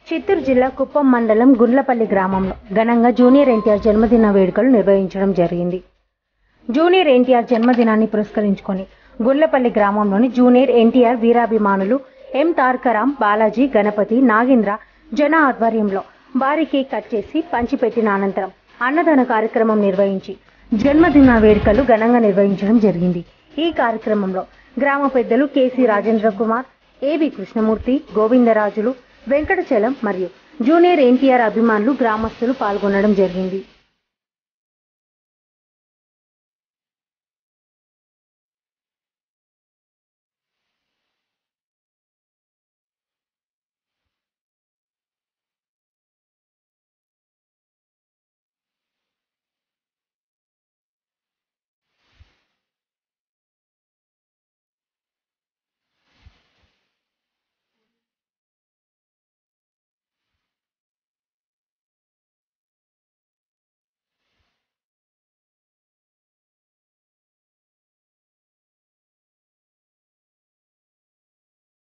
చిత్తూరు జిల్లా కుప్పం మండలం గుండ్లపల్లి గ్రామంలో ఘనంగా జూనియర్ ఎన్టీఆర్ జన్మదిన వేడుకలు నిర్వహించడం జరిగింది జూనియర్ ఎన్టీఆర్ జన్మదినాన్ని పురస్కరించుకొని గుండ్లపల్లి గ్రామంలోని జూనియర్ ఎన్టీఆర్ వీరాభిమానులు ఎం తారకరాం బాలాజీ గణపతి నాగేంద్ర జన ఆధ్వర్యంలో భారీ కేక్ కట్ చేసి పంచిపెట్టిన అనంతరం అన్నదాన కార్యక్రమం నిర్వహించి జన్మదిన వేడుకలు ఘనంగా నిర్వహించడం జరిగింది ఈ కార్యక్రమంలో గ్రామ పెద్దలు కేసీ రాజేంద్ర కుమార్ ఏవి కృష్ణమూర్తి గోవిందరాజులు వెంకటచలం మరియు జూనియర్ ఎన్టీఆర్ అభిమానులు గ్రామస్తులు పాల్గొనడం జరిగింది